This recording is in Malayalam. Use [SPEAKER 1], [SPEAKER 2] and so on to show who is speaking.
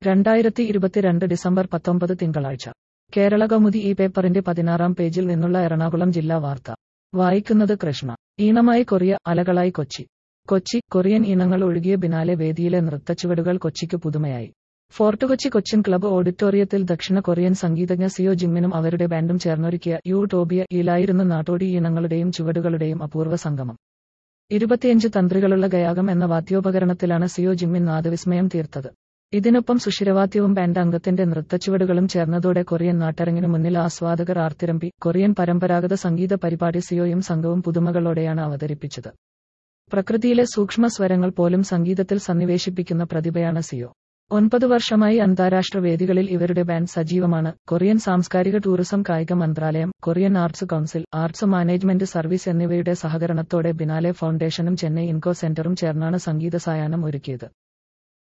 [SPEAKER 1] രണ്ടായിരത്തി ഇരുപത്തിരണ്ട് ഡിസംബർ പത്തൊമ്പത് തിങ്കളാഴ്ച കേരള കൗമുദി ഈ പേപ്പറിന്റെ പതിനാറാം പേജിൽ നിന്നുള്ള എറണാകുളം ജില്ലാ വാർത്ത വായിക്കുന്നത് കൃഷ്ണ ഈണമായി കൊറിയ അലകളായി കൊച്ചി കൊച്ചി കൊറിയൻ ഇനങ്ങൾ ഒഴുകിയ ബിനാലെ വേദിയിലെ നൃത്തച്ചുവടുകൾ കൊച്ചിക്ക് പുതുമയായി ഫോർട്ട് കൊച്ചി കൊച്ചിൻ ക്ലബ്ബ് ഓഡിറ്റോറിയത്തിൽ ദക്ഷിണ കൊറിയൻ സംഗീതജ്ഞ സിയോ ജിമ്മിനും അവരുടെ ബാൻഡും ചേർന്നൊരുക്കിയ യൂട്ടോബിയ യിലായിരുന്ന നാടോടി ഈണങ്ങളുടെയും ചുവടുകളുടെയും അപൂർവ സംഗമം ഇരുപത്തിയഞ്ച് തന്ത്രികളുള്ള ഗയാഗം എന്ന വാദ്യോപകരണത്തിലാണ് സിയോ ജിമ്മിൻ നാദവിസ്മയം തീർത്തത് ഇതിനൊപ്പം സുഷിരവാദ്യവും ബാൻഡ് അംഗത്തിന്റെ നൃത്തച്ചുവടുകളും ചേർന്നതോടെ കൊറിയൻ നാട്ടരങ്ങിനു മുന്നിൽ ആസ്വാദകർ ആർത്തിരമ്പി കൊറിയൻ പരമ്പരാഗത സംഗീത പരിപാടി സിയോയും സംഘവും പുതുമകളോടെയാണ് അവതരിപ്പിച്ചത് പ്രകൃതിയിലെ സൂക്ഷ്മ സ്വരങ്ങൾ പോലും സംഗീതത്തിൽ സന്നിവേശിപ്പിക്കുന്ന പ്രതിഭയാണ് സിയോ ഒൻപത് വർഷമായി അന്താരാഷ്ട്ര വേദികളിൽ ഇവരുടെ ബാൻഡ് സജീവമാണ് കൊറിയൻ സാംസ്കാരിക ടൂറിസം കായിക മന്ത്രാലയം Korean arts council arts management service എന്നിവയുടെ സഹകരണത്തോടെ ബിനാലെ ഫൗണ്ടേഷനും ചെന്നൈ ഇൻകോ സെന്ററും ചേർന്നാണ് സംഗീത സായാഹ്നം ഒരുക്കിയത്